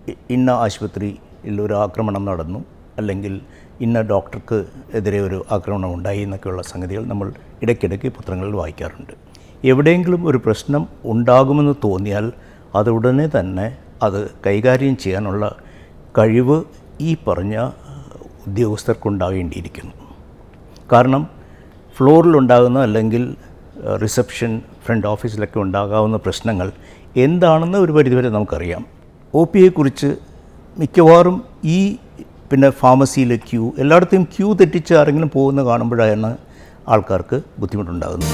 E- ഇന്ന ആശുപത്രിയിൽ ഒരു ആക്രമണം നടന്നു അല്ലെങ്കിൽ ഇന്ന ഡോക്ടർക്ക് എതിരെ ഒരു ആക്രമണം ഉണ്ടായി എന്നൊക്കെയുള്ള സംഗതികൾ നമ്മൾ ഇടയ്ക്കിടയ്ക്ക് പത്രങ്ങളിൽ വായിക്കാറുണ്ട് എവിടെയെങ്കിലും ഒരു പ്രശ്നം ഉണ്ടാകുമെന്ന് തോന്നിയാൽ അത് ഉടനെ തന്നെ അത് കൈകാര്യം ചെയ്യാനുള്ള കഴിവ് ഈ പറഞ്ഞ ഉദ്യോഗസ്ഥർക്കുണ്ടാകേണ്ടിയിരിക്കുന്നു കാരണം ഫ്ലോറിലുണ്ടാകുന്ന അല്ലെങ്കിൽ ഏഹ്, റിസപ്ഷൻ ഫ്രണ്ട് ഓഫീസിലൊക്കെ ഉണ്ടാകാവുന്ന പ്രശ്നങ്ങൾ എന്താണെന്ന് ഒരു പരിധിവരെ നമുക്കറിയാം ഒ പിയെക്കുറിച്ച് മിക്കവാറും ഈ പിന്നെ ഫാർമസിയിലെ ക്യൂ എല്ലായിടത്തെയും ക്യൂ തെറ്റിച്ച് ആരെങ്കിലും പോകുന്ന കാണുമ്പോഴാണ് ആൾക്കാർക്ക് ബുദ്ധിമുട്ടുണ്ടാകുന്നത്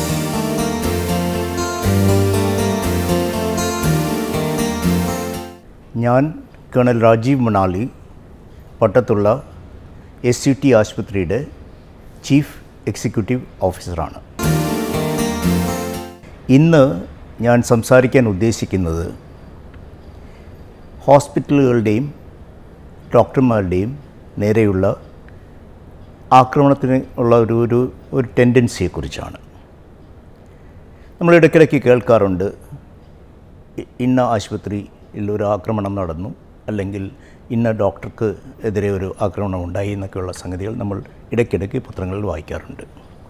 ഞാൻ കേണൽ രാജീവ് മണാലി പട്ടത്തുള്ള എസ് സി ടി ആശുപത്രിയുടെ ചീഫ് എക്സിക്യൂട്ടീവ് ഓഫീസറാണ് ഇന്ന് ഞാൻ സംസാരിക്കാൻ ഉദ്ദേശിക്കുന്നത് ഹോസ്പിറ്റലുകളുടെയും ഡോക്ടർമാരുടെയും നേരെയുള്ള ആക്രമണത്തിന് ഉള്ള ഒരു ഒരു ഒരു ടെൻഡൻസിയെക്കുറിച്ചാണ് നമ്മൾ ഇടയ്ക്കിടയ്ക്ക് കേൾക്കാറുണ്ട് ഇ- ഇന്ന ആശുപത്രിയിൽ ഒരു ആക്രമണം നടന്നു അല്ലെങ്കിൽ ഇന്ന ഡോക്ടർക്ക് എതിരെ ഒരു ആക്രമണം ഉണ്ടായി എന്നൊക്കെയുള്ള സംഗതികൾ നമ്മൾ ഇടയ്ക്കിടയ്ക്ക് പത്രങ്ങളിൽ വായിക്കാറുണ്ട്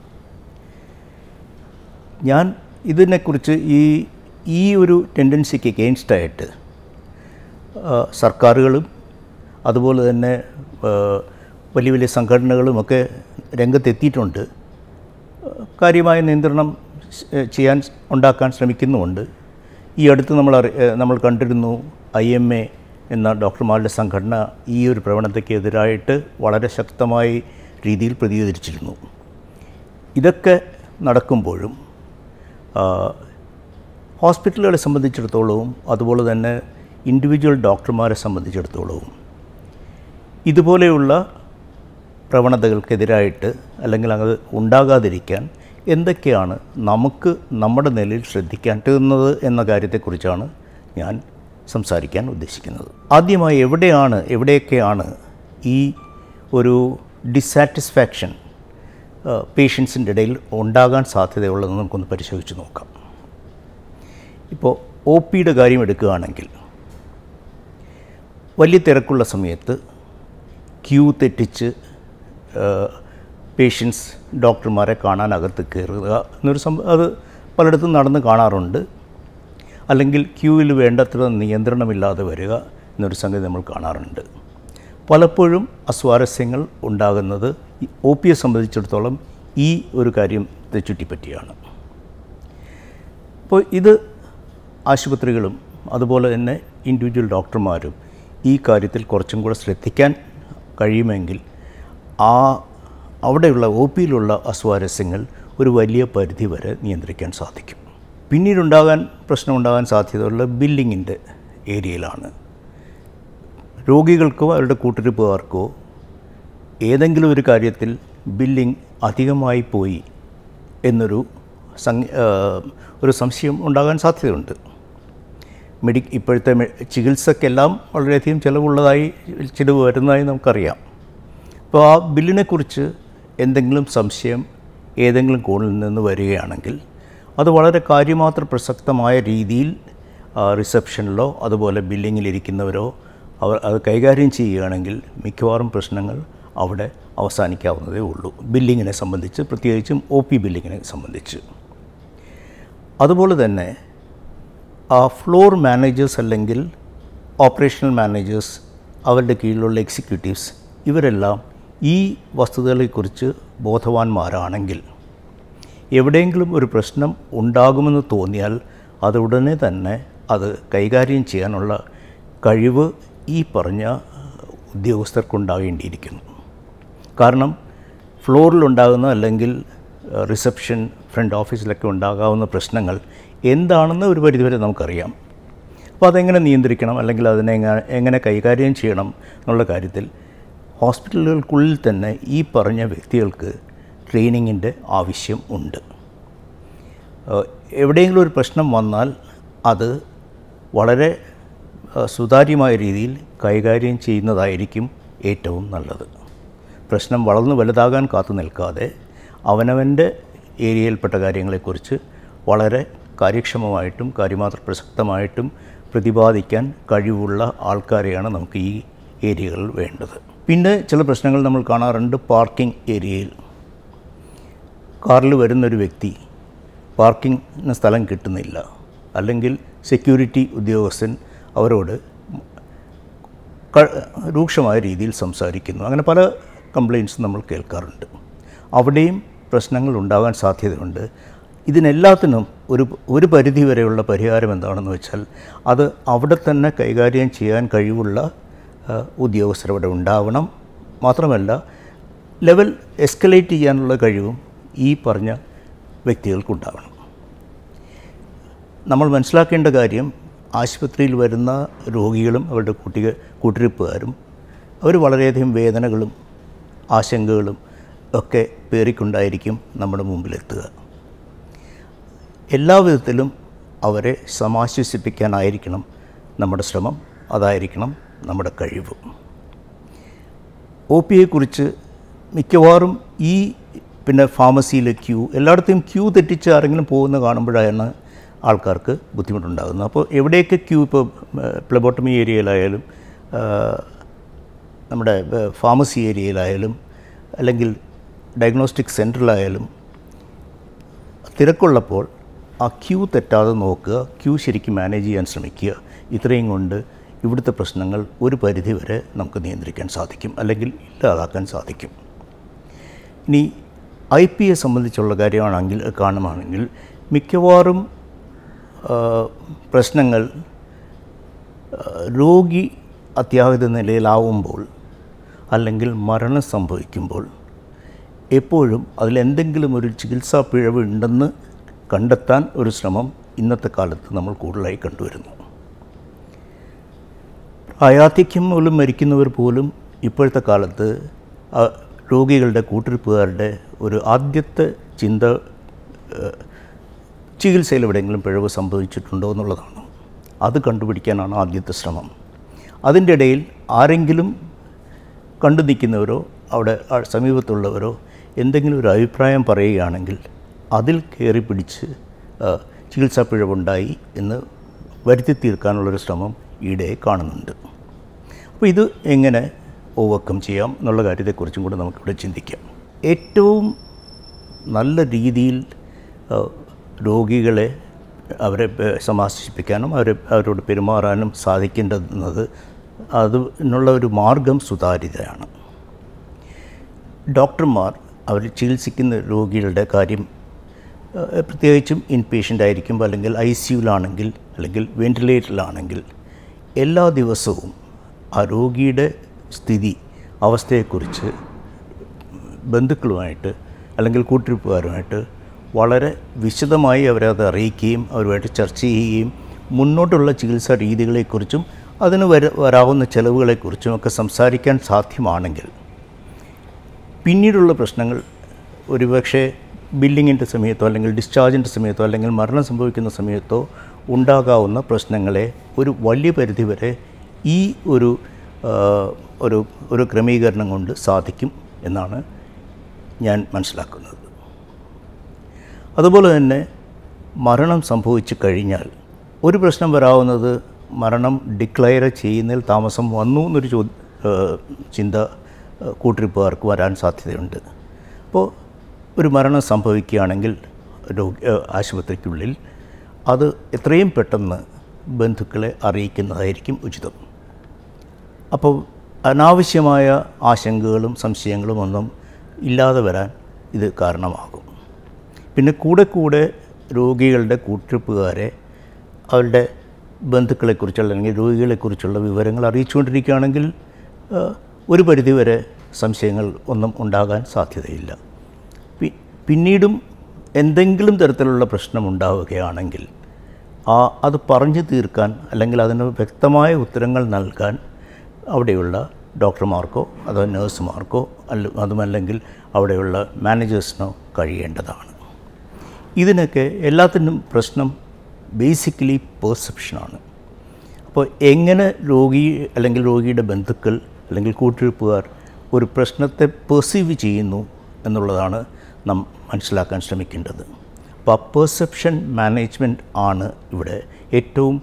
ഞാൻ ഇതിനെക്കുറിച്ച് ഈ ഈ ഒരു ടെൻഡൻസിക്ക് എഗെയിൻസ്റ്റായിട്ട് സർക്കാരുകളും അതുപോലെ തന്നെ ആ, വലിയ വലിയ സംഘടനകളുമൊക്കെ രംഗത്തെത്തിയിട്ടുണ്ട് കാര്യമായ നിയന്ത്രണം സ്- ചെയ്യാൻ സ്- ഉണ്ടാക്കാൻ ശ്രമിക്കുന്നുമുണ്ട് ഈ അടുത്ത് നമ്മൾ അറി ഏഹ് നമ്മൾ കണ്ടിരുന്നു ഐ എം എ എന്ന ഡോക്ടർമാരുടെ സംഘടന ഈ ഒരു പ്രവണതയ്ക്ക് എതിരായിട്ട് വളരെ ശക്തമായി രീതിയിൽ പ്രതികരിച്ചിരുന്നു ഇതൊക്കെ നടക്കുമ്പോഴും ആ, ഹോസ്പിറ്റലുകളെ സംബന്ധിച്ചിടത്തോളവും അതുപോലെ തന്നെ ഇൻഡിവിജ്വൽ ഡോക്ടർമാരെ സംബന്ധിച്ചിടത്തോളവും ഇതുപോലെയുള്ള പ്രവണതകൾക്കെതിരായിട്ട് അല്ലെങ്കിൽ അത് ഉണ്ടാകാതിരിക്കാൻ എന്തൊക്കെയാണ് നമുക്ക് നമ്മുടെ നിലയിൽ ശ്രദ്ധിക്കാൻ പറ്റുന്നത് എന്ന കാര്യത്തെക്കുറിച്ചാണ് ഞാൻ സംസാരിക്കാൻ ഉദ്ദേശിക്കുന്നത് ആദ്യമായി എവിടെയാണ് എവിടെയൊക്കെയാണ് ഈ ഒരു ഡിസാറ്റിസ്ഫാക്ഷൻ പേഷ്യൻസിൻ്റെ ഇടയിൽ ഉണ്ടാകാൻ സാധ്യതയുള്ളതെന്ന് നമുക്കൊന്ന് പരിശോധിച്ച് നോക്കാം ഇപ്പോൾ ഒ പിയുടെ കാര്യം എടുക്കുകയാണെങ്കിൽ വലിയ തിരക്കുള്ള സമയത്ത് ക്യൂ തെറ്റിച്ച് പേഷ്യൻസ് ഡോക്ടർമാരെ കാണാൻ അകത്ത് കയറുക എന്നൊരു സംഭവം അത് പലയിടത്തും നടന്ന് കാണാറുണ്ട് അല്ലെങ്കിൽ ക്യൂവിൽ വേണ്ടത്ര നിയന്ത്രണമില്ലാതെ വരിക എന്നൊരു സംഗതി നമ്മൾ കാണാറുണ്ട് പലപ്പോഴും അസ്വാരസ്യങ്ങൾ ഉണ്ടാകുന്നത് ഒ പിയെ സംബന്ധിച്ചിടത്തോളം ഈ ഒരു കാര്യത്തെ ചുറ്റിപ്പറ്റിയാണ് അപ്പോൾ ഇത് ആശുപത്രികളും അതുപോലെ തന്നെ ഇൻഡിവിജ്വൽ ഡോക്ടർമാരും ഈ കാര്യത്തിൽ കുറച്ചും കൂടെ ശ്രദ്ധിക്കാൻ കഴിയുമെങ്കിൽ ആ അവിടെയുള്ള ഒ പിയിലുള്ള അസ്വാരസ്യങ്ങൾ ഒരു വലിയ പരിധി വരെ നിയന്ത്രിക്കാൻ സാധിക്കും പിന്നീടുണ്ടാകാൻ പ്രശ്നമുണ്ടാകാൻ സാധ്യതയുള്ള ബില്ലിങ്ങിൻ്റെ ഏരിയയിലാണ് രോഗികൾക്കോ അവരുടെ കൂട്ടിരിപ്പുകാർക്കോ ഏതെങ്കിലും ഒരു കാര്യത്തിൽ ബില്ലിംഗ് അധികമായി പോയി എന്നൊരു സം- ആ, ഒരു സംശയം ഉണ്ടാകാൻ സാധ്യതയുണ്ട് മെഡി ഇപ്പോഴത്തെ മെ- ചികിത്സക്കെല്ലാം വളരെയധികം ചിലവുള്ളതായി ചിലവ് വരുന്നതായി നമുക്കറിയാം അപ്പോൾ ആ ബില്ലിനെക്കുറിച്ച് എന്തെങ്കിലും സംശയം ഏതെങ്കിലും കോണിൽ നിന്ന് വരികയാണെങ്കിൽ അത് വളരെ കാര്യമാത്ര പ്രസക്തമായ രീതിയിൽ ആ, റിസപ്ഷനിലോ അതുപോലെ ബില്ലിങ്ങിലിരിക്കുന്നവരോ അവർ അത് കൈകാര്യം ചെയ്യുകയാണെങ്കിൽ മിക്കവാറും പ്രശ്നങ്ങൾ അവിടെ അവസാനിക്കാവുന്നതേ ഉള്ളൂ ബില്ലിങ്ങിനെ സംബന്ധിച്ച് പ്രത്യേകിച്ചും ഒ പി ബില്ലിങ്ങിനെ സംബന്ധിച്ച് അതുപോലെ തന്നെ ആ ഫ്ലോർ മാനേജേഴ്സ് അല്ലെങ്കിൽ ഓപ്പറേഷണൽ മാനേജേഴ്സ് അവരുടെ കീഴിലുള്ള എക്സിക്യൂട്ടീവ്സ് ഇവരെല്ലാം ഈ വസ്തുതകളെക്കുറിച്ച് ബോധവാന്മാരാണെങ്കിൽ എവിടെയെങ്കിലും ഒരു പ്രശ്നം ഉണ്ടാകുമെന്ന് തോന്നിയാൽ അത് ഉടനെ തന്നെ അത് കൈകാര്യം ചെയ്യാനുള്ള കഴിവ് ഈ പറഞ്ഞ ഉദ്യോഗസ്ഥർക്കുണ്ടാകേണ്ടിയിരിക്കുന്നു കാരണം ഫ്ലോറിലുണ്ടാകുന്ന അല്ലെങ്കിൽ ഏഹ്, റിസപ്ഷൻ ഫ്രണ്ട് ഓഫീസിലൊക്കെ ഉണ്ടാകാവുന്ന പ്രശ്നങ്ങൾ എന്താണെന്ന് ഒരു പരിധിവരെ നമുക്കറിയാം അപ്പോൾ അതെങ്ങനെ നിയന്ത്രിക്കണം അല്ലെങ്കിൽ അതിനെ എങ്ങ- എങ്ങനെ കൈകാര്യം ചെയ്യണം എന്നുള്ള കാര്യത്തിൽ ഹോസ്പിറ്റലുകൾക്കുള്ളിൽ തന്നെ ഈ പറഞ്ഞ വ്യക്തികൾക്ക് ട്രെയിനിങ്ങിൻ്റെ ആവശ്യം ഉണ്ട് ഏഹ്, എവിടെയെങ്കിലും ഒരു പ്രശ്നം വന്നാൽ അത് വളരെ ഏഹ്, സുതാര്യമായ രീതിയിൽ കൈകാര്യം ചെയ്യുന്നതായിരിക്കും ഏറ്റവും നല്ലത് പ്രശ്നം വളർന്നു വലുതാകാൻ കാത്തു നിൽക്കാതെ അവനവൻ്റെ ഏരിയയിൽപ്പെട്ട കാര്യങ്ങളെക്കുറിച്ച് വളരെ കാര്യക്ഷമമായിട്ടും കാര്യമാത്ര പ്രസക്തമായിട്ടും പ്രതിപാദിക്കാൻ കഴിവുള്ള ആൾക്കാരെയാണ് നമുക്ക് ഈ ഏരിയകളിൽ വേണ്ടത് പിന്നെ ചില പ്രശ്നങ്ങൾ നമ്മൾ കാണാറുണ്ട് പാർക്കിംഗ് ഏരിയയിൽ കാറിൽ വരുന്നൊരു വ്യക്തി പാർക്കിങ്ങിന് സ്ഥലം കിട്ടുന്നില്ല അല്ലെങ്കിൽ സെക്യൂരിറ്റി ഉദ്യോഗസ്ഥൻ അവരോട് ക- രൂക്ഷമായ രീതിയിൽ സംസാരിക്കുന്നു അങ്ങനെ പല കംപ്ലയിൻസും നമ്മൾ കേൾക്കാറുണ്ട് അവിടെയും പ്രശ്നങ്ങൾ ഉണ്ടാകാൻ സാധ്യതയുണ്ട് ഇതിനെല്ലാത്തിനും ഒരു ഒരു പരിധി വരെയുള്ള പരിഹാരം എന്താണെന്ന് വെച്ചാൽ അത് അവിടെ തന്നെ കൈകാര്യം ചെയ്യാൻ കഴിവുള്ള ആ, ഉദ്യോഗസ്ഥർ അവിടെ ഉണ്ടാവണം മാത്രമല്ല ലെവൽ എസ്കലേറ്റ് ചെയ്യാനുള്ള കഴിവും ഈ പറഞ്ഞ വ്യക്തികൾക്കുണ്ടാവണം നമ്മൾ മനസ്സിലാക്കേണ്ട കാര്യം ആശുപത്രിയിൽ വരുന്ന രോഗികളും അവരുടെ കുട്ടിക കൂട്ടിരിപ്പുകാരും അവർ വളരെയധികം വേദനകളും ആശങ്കകളും ഒക്കെ പേറിക്കൊണ്ടായിരിക്കും നമ്മുടെ മുമ്പിലെത്തുക എല്ലാ വിധത്തിലും അവരെ സമാശ്വസിപ്പിക്കാനായിരിക്കണം നമ്മുടെ ശ്രമം അതായിരിക്കണം നമ്മുടെ കഴിവ് ഒ പിയെക്കുറിച്ച് മിക്കവാറും ഈ പിന്നെ ഫാർമസിയിലെ ക്യൂ എല്ലായിടത്തെയും ക്യൂ തെറ്റിച്ച് ആരെങ്കിലും പോകുന്ന കാണുമ്പോഴാണ് ആൾക്കാർക്ക് ബുദ്ധിമുട്ടുണ്ടാകുന്നത് അപ്പോൾ എവിടെയൊക്കെ ക്യൂ ഇപ്പോൾ പ്ലബോട്ടമി ഏരിയയിലായാലും ആ, നമ്മുടെ ആ, ഫാർമസി ഏരിയയിലായാലും അല്ലെങ്കിൽ ഡയഗ്നോസ്റ്റിക് സെൻറ്ററിലായാലും തിരക്കുള്ളപ്പോൾ ആ ക്യൂ തെറ്റാതെ നോക്കുക ക്യൂ ശരിക്കും മാനേജ് ചെയ്യാൻ ശ്രമിക്കുക ഇത്രയും കൊണ്ട് ഇവിടുത്തെ പ്രശ്നങ്ങൾ ഒരു പരിധി വരെ നമുക്ക് നിയന്ത്രിക്കാൻ സാധിക്കും അല്ലെങ്കിൽ ഇല്ലാതാക്കാൻ സാധിക്കും ഇനി ഐ പിയെ സംബന്ധിച്ചുള്ള കാര്യമാണെങ്കിൽ കാണുകയാണെങ്കിൽ മിക്കവാറും ആ, പ്രശ്നങ്ങൾ ആ, രോഗി അത്യാഹിത നിലയിലാവുമ്പോൾ അല്ലെങ്കിൽ മരണം സംഭവിക്കുമ്പോൾ എപ്പോഴും അതിലെന്തെങ്കിലും ഒരു ചികിത്സാ പിഴവ് ഉണ്ടെന്ന് കണ്ടെത്താൻ ഒരു ശ്രമം ഇന്നത്തെ കാലത്ത് നമ്മൾ കൂടുതലായി കണ്ടുവരുന്നു പ്രായാധിക്യം മൂലം മരിക്കുന്നവർ പോലും ഇപ്പോഴത്തെ കാലത്ത് ആ, രോഗികളുടെ കൂട്ടിരിപ്പുകാരുടെ ഒരു ആദ്യത്തെ ചിന്ത ഏഹ്, ചികിത്സയിൽ എവിടെയെങ്കിലും പിഴവ് സംഭവിച്ചിട്ടുണ്ടോ എന്നുള്ളതാണ് അത് കണ്ടുപിടിക്കാനാണ് ആദ്യത്തെ ശ്രമം അതിൻ്റെ ഇടയിൽ ആരെങ്കിലും കണ്ടു നിൽക്കുന്നവരോ അവിടെ ആ സമീപത്തുള്ളവരോ എന്തെങ്കിലും ഒരു അഭിപ്രായം പറയുകയാണെങ്കിൽ അതിൽ കയറി പിടിച്ച് ആ, ചികിത്സാ പിഴവുണ്ടായി എന്ന് വരുത്തി തീർക്കാനുള്ളൊരു ശ്രമം ഈയിടെ കാണുന്നുണ്ട് അപ്പോൾ ഇത് എങ്ങനെ ഓവർകം ചെയ്യാം എന്നുള്ള കാര്യത്തെക്കുറിച്ചും കൂടെ നമുക്കിവിടെ ചിന്തിക്കാം ഏറ്റവും നല്ല രീതിയിൽ ആ, രോഗികളെ അവരെ പ- സമാശ്വസിപ്പിക്കാനും അവരെ അവരോട് പെരുമാറാനും സാധിക്കേണ്ടുന്നത് അതിനുള്ള ഒരു മാർഗം സുതാര്യതയാണ് ഡോക്ടർമാർ അവർ ചികിത്സിക്കുന്ന രോഗികളുടെ കാര്യം ഏഹ്, പ്രത്യേകിച്ചും ഇൻ പേഷ്യൻ്റ് ആയിരിക്കുമ്പോൾ അല്ലെങ്കിൽ ഐ സിയുലാണെങ്കിൽ അല്ലെങ്കിൽ വെൻറ്റിലേറ്ററിലാണെങ്കിൽ എല്ലാ ദിവസവും ആ രോഗിയുടെ സ്ഥിതി അവസ്ഥയെക്കുറിച്ച് ബന്ധുക്കളുമായിട്ട് അല്ലെങ്കിൽ കൂട്ടിരിപ്പുകാരുമായിട്ട് വളരെ വിശദമായി അവരെ അത് അറിയിക്കുകയും അവരുമായിട്ട് ചർച്ച ചെയ്യുകയും മുന്നോട്ടുള്ള ചികിത്സാ രീതികളെക്കുറിച്ചും അതിന് വര വരാവുന്ന ചെലവുകളെക്കുറിച്ചും ഒക്കെ സംസാരിക്കാൻ സാധ്യമാണെങ്കിൽ പിന്നീടുള്ള പ്രശ്നങ്ങൾ ഒരുപക്ഷെ ബില്ലിങ്ങിൻ്റെ സമയത്തോ അല്ലെങ്കിൽ ഡിസ്ചാർജിൻ്റെ സമയത്തോ അല്ലെങ്കിൽ മരണം സംഭവിക്കുന്ന സമയത്തോ ഉണ്ടാകാവുന്ന പ്രശ്നങ്ങളെ ഒരു വലിയ പരിധിവരെ ഈ ഒരു ആ, ഒരു ഒരു ക്രമീകരണം കൊണ്ട് സാധിക്കും എന്നാണ് ഞാൻ മനസ്സിലാക്കുന്നത് അതുപോലെ തന്നെ മരണം സംഭവിച്ചു കഴിഞ്ഞാൽ ഒരു പ്രശ്നം വരാവുന്നത് മരണം ഡിക്ലെയർ ചെയ്യുന്നതിൽ താമസം വന്നു എന്നൊരു ചോ ഏഹ് ചിന്ത ഏഹ് കൂട്ടിരിപ്പുകാർക്ക് വരാൻ സാധ്യതയുണ്ട് അപ്പോൾ ഒരു മരണം സംഭവിക്കുകയാണെങ്കിൽ രോഗി ഏഹ് ആശുപത്രിക്കുള്ളിൽ അത് എത്രയും പെട്ടെന്ന് ബന്ധുക്കളെ അറിയിക്കുന്നതായിരിക്കും ഉചിതം അപ്പോൾ അനാവശ്യമായ ആശങ്കകളും സംശയങ്ങളും ഒന്നും ഇല്ലാതെ വരാൻ ഇത് കാരണമാകും പിന്നെ കൂടെ കൂടെ രോഗികളുടെ കൂട്ടിരിപ്പുകാരെ അവരുടെ ബന്ധുക്കളെക്കുറിച്ചുള്ള അല്ലെങ്കിൽ രോഗികളെക്കുറിച്ചുള്ള വിവരങ്ങൾ അറിയിച്ചുകൊണ്ടിരിക്കുകയാണെങ്കിൽ ആ, ഒരു പരിധിവരെ സംശയങ്ങൾ ഒന്നും ഉണ്ടാകാൻ സാധ്യതയില്ല പി- പിന്നീടും എന്തെങ്കിലും തരത്തിലുള്ള പ്രശ്നം ഉണ്ടാവുകയാണെങ്കിൽ ആ അത് പറഞ്ഞു തീർക്കാൻ അല്ലെങ്കിൽ അതിന് വ്യക്തമായ ഉത്തരങ്ങൾ നൽകാൻ അവിടെയുള്ള ഡോക്ടർമാർക്കോ അതോ നഴ്സുമാർക്കോ അല്ല അതുമല്ലെങ്കിൽ അവിടെയുള്ള മാനേജേഴ്സിനോ കഴിയേണ്ടതാണ് ഇതിനൊക്കെ എല്ലാത്തിനും പ്രശ്നം ബേസിക്കലി പെർസെപ്ഷനാണ് അപ്പോൾ എങ്ങനെ രോഗി അല്ലെങ്കിൽ രോഗിയുടെ ബന്ധുക്കൾ അല്ലെങ്കിൽ കൂട്ടിരിപ്പുകാർ ഒരു പ്രശ്നത്തെ പെർസീവ് ചെയ്യുന്നു എന്നുള്ളതാണ് നാം മനസ്സിലാക്കാൻ ശ്രമിക്കേണ്ടത് അപ്പോൾ ആ പെർസെപ്ഷൻ മാനേജ്മെൻറ്റ് ആണ് ഇവിടെ ഏറ്റവും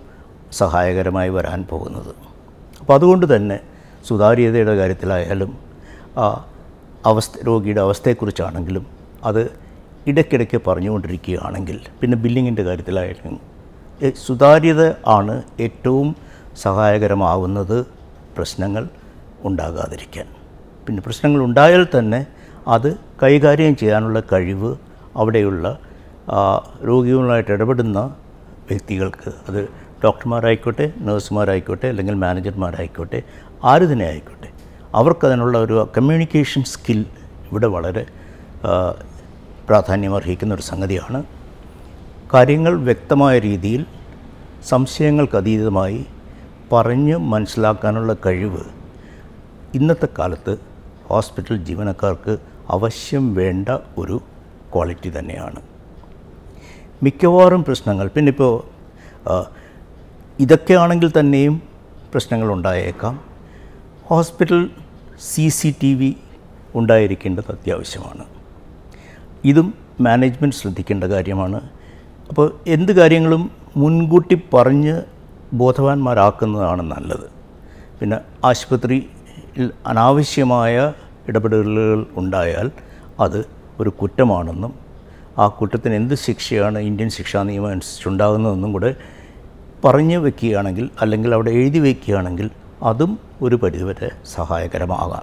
സഹായകരമായി വരാൻ പോകുന്നത് അപ്പോൾ അതുകൊണ്ട് തന്നെ സുതാര്യതയുടെ കാര്യത്തിലായാലും ആ അവസ്ഥ രോഗിയുടെ അവസ്ഥയെക്കുറിച്ചാണെങ്കിലും അത് ഇടയ്ക്കിടയ്ക്ക് പറഞ്ഞുകൊണ്ടിരിക്കുകയാണെങ്കിൽ പിന്നെ ബില്ലിങ്ങിൻ്റെ കാര്യത്തിലായാലും എ- സുതാര്യത ആണ് ഏറ്റവും സഹായകരമാവുന്നത് പ്രശ്നങ്ങൾ ഉണ്ടാകാതിരിക്കാൻ പിന്നെ പ്രശ്നങ്ങൾ ഉണ്ടായാൽ തന്നെ അത് കൈകാര്യം ചെയ്യാനുള്ള കഴിവ് അവിടെയുള്ള ആ, രോഗികളുമായിട്ട് ഇടപെടുന്ന വ്യക്തികൾക്ക് അത് ഡോക്ടർമാരായിക്കോട്ടെ നഴ്സുമാരായിക്കോട്ടെ അല്ലെങ്കിൽ മാനേജർമാരായിക്കോട്ടെ ആര് തന്നെ ആയിക്കോട്ടെ അവർക്കതിനുള്ള ഒരു കമ്മ്യൂണിക്കേഷൻ സ്കിൽ ഇവിടെ വളരെ ആ, പ്രാധാന്യമർഹിക്കുന്ന ഒരു സംഗതിയാണ് കാര്യങ്ങൾ വ്യക്തമായ രീതിയിൽ സംശയങ്ങൾക്ക് അതീതമായി പറഞ്ഞ് മനസ്സിലാക്കാനുള്ള കഴിവ് ഇന്നത്തെ കാലത്ത് ഹോസ്പിറ്റൽ ജീവനക്കാർക്ക് അവശ്യം വേണ്ട ഒരു ക്വാളിറ്റി തന്നെയാണ് മിക്കവാറും പ്രശ്നങ്ങൾ പിന്നെ ഇപ്പോൾ ഇതൊക്കെയാണെങ്കിൽ തന്നെയും പ്രശ്നങ്ങൾ ഉണ്ടായേക്കാം hospital C C T V ഉണ്ടായിരിക്കേണ്ടത് അത്യാവശ്യമാണ് ഇതും മാനേജ്മെൻറ്റ് ശ്രദ്ധിക്കേണ്ട കാര്യമാണ് അപ്പോൾ എന്ത് കാര്യങ്ങളും മുൻകൂട്ടി പറഞ്ഞ് ബോധവാന്മാരാക്കുന്നതാണ് നല്ലത് പിന്നെ ആശുപത്രിയിൽ അനാവശ്യമായ ഇടപെടലുകൾ ഉണ്ടായാൽ അത് ഒരു കുറ്റമാണെന്നും ആ കുറ്റത്തിന് എന്ത് ശിക്ഷയാണ് ഇന്ത്യൻ ശിക്ഷാ നിയമം അനുസരിച്ചുണ്ടാകുന്നതെന്നും കൂടെ പറഞ്ഞു വെക്കുകയാണെങ്കിൽ അല്ലെങ്കിൽ അവിടെ എഴുതി വയ്ക്കുകയാണെങ്കിൽ അതും ഒരു പരിധിവരെ സഹായകരമാകാം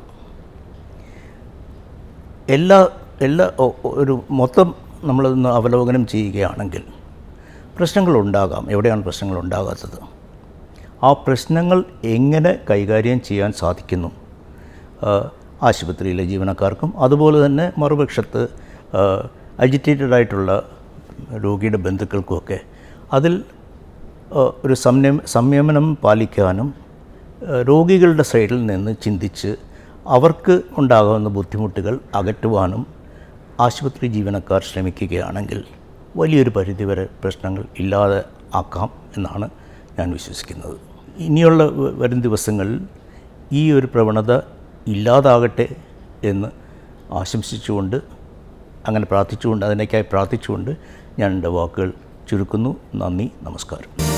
എല്ലാ എല്ലാ ഒ- ഒ- ഒരു മൊത്തം നമ്മളൊന്ന് അവലോകനം ചെയ്യുകയാണെങ്കിൽ പ്രശ്നങ്ങളുണ്ടാകാം എവിടെയാണ് പ്രശ്നങ്ങൾ ഉണ്ടാകാത്തത് ആ പ്രശ്നങ്ങൾ എങ്ങനെ കൈകാര്യം ചെയ്യാൻ സാധിക്കുന്നു ആ, ആശുപത്രിയിലെ ജീവനക്കാർക്കും അതുപോലെ തന്നെ മറുപക്ഷത്ത് അജിറ്റേറ്റഡ് ആയിട്ടുള്ള രോഗിയുടെ ബന്ധുക്കൾക്കുമൊക്കെ അതിൽ ആ, ഒരു സംയം സംയമനം പാലിക്കാനും ആ, രോഗികളുടെ സൈഡിൽ നിന്ന് ചിന്തിച്ച് അവർക്ക് ഉണ്ടാകാവുന്ന ബുദ്ധിമുട്ടുകൾ അകറ്റുവാനും ആശുപത്രി ജീവനക്കാർ ശ്രമിക്കുകയാണെങ്കിൽ വലിയൊരു പരിധിവരെ പ്രശ്നങ്ങൾ ഇല്ലാതെ ആക്കാം എന്നാണ് ഞാൻ വിശ്വസിക്കുന്നത് ഇനിയുള്ള വ- വരും ദിവസങ്ങളിൽ ഈ ഒരു പ്രവണത ഇല്ലാതാകട്ടെ എന്ന് ആശംസിച്ചുകൊണ്ട് അങ്ങനെ പ്രാർത്ഥിച്ചുകൊണ്ട് അതിനേക്കായി പ്രാർത്ഥിച്ചുകൊണ്ട് ഞാൻ എൻ്റെ വാക്കുകൾ ചുരുക്കുന്നു നന്ദി നമസ്കാരം